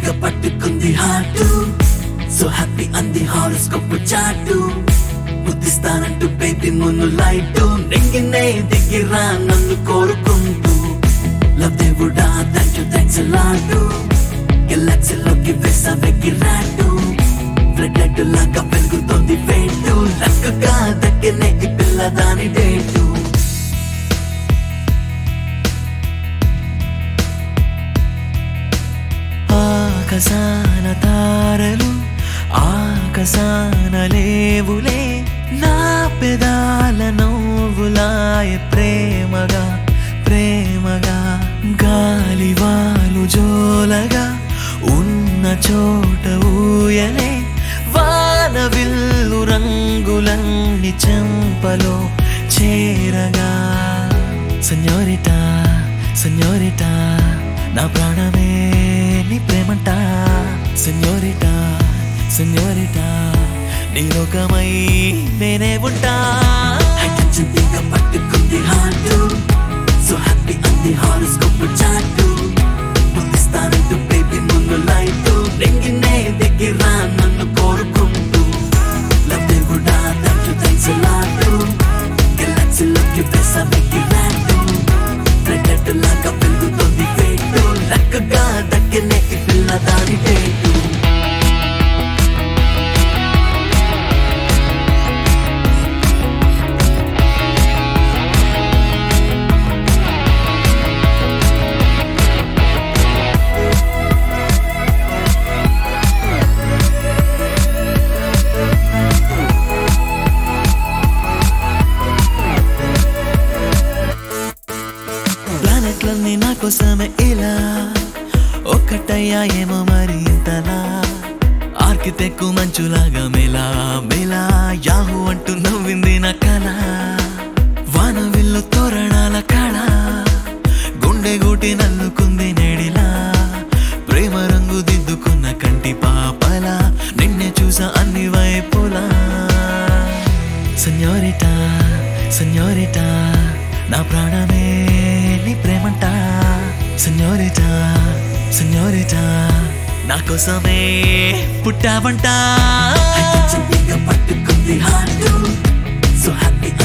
బిగ పట్టుకుంది heart so happy అంది horoscope చాటు ముద్దిస్తానంటూ బేబీ మున్ను లైట్ నెంగినే దిగిరా నన్ను కోరుకుంటూ లవ్ దేవుడా థ్యాంక్ యూ థ్యాంక్స్ లాటు గెలాక్సీలోకి వేసా వెగిరాటు బ్లడ్ లైట్ లాగా పెరుగుతోంది వేటు లక్కగా దక్కనే ఈ పిల్ల దాని డేటు ఆకాశాన తారలు ఆకాశాన లేవులే నా పెదాల నవ్వులాయ ప్రేమగా ప్రేమగా గాలివాలు జోలగా ఉన్న చోట ఊయలే వాన విల్లు రంగులన్ని చెంపలో చేరగా సెన్యోరిటా సెన్యోరిటా నా ప్రాణమే నీ ప్రేమంట సెన్యోరిటా సెన్యోరిటా నీ లోకమై నేనే ఉంటా హైటెన్షన్ బిగ పట్టుకుంది హార్ట్ సో హ్యాపీ అంది హారోస్కోప్ చాటు ముద్దిస్తానంటూ బేబీ మున్ను లైట్ నెంగినే దిగిరా నన్ను కోరుకుంటూ లవ్ దేవుడా థ్యాంక్ యూ థ్యాంక్స్ లాటు గెలాక్సీలోకి వేసా వెగిరాటు బ్లడ్ లాగా పెరుగుతోంది వేటు లక్కగా దక్కనే ఈ పిల్ల దాని డేటు ప్లానెట్లన్నీ నా కోసమే ఇలా ఒక్కటయ్యా ఏమో మరి ఇంతలా ఆర్కిటెక్కు మంచులాగా మెలా మెలా యాహు అంటూ నవ్వింది నా కళ వాన విల్లు తోరణాల కళ గుండె గూటి నల్లుకుంది నేడిలా ప్రేమ రంగు దిద్దుకున్న కంటి పాపల నిన్నే చూసా అన్ని వైపులా సెన్యోరిటా సెన్యోరిటా నా ప్రాణమే నీ ప్రేమంట సెన్యోరిటా సెన్యోరిటా నా కోసమే పుట్టావంట హైటెన్షన్ బిగ పట్టుకుంది హార్ట్ సో హ్యాపీ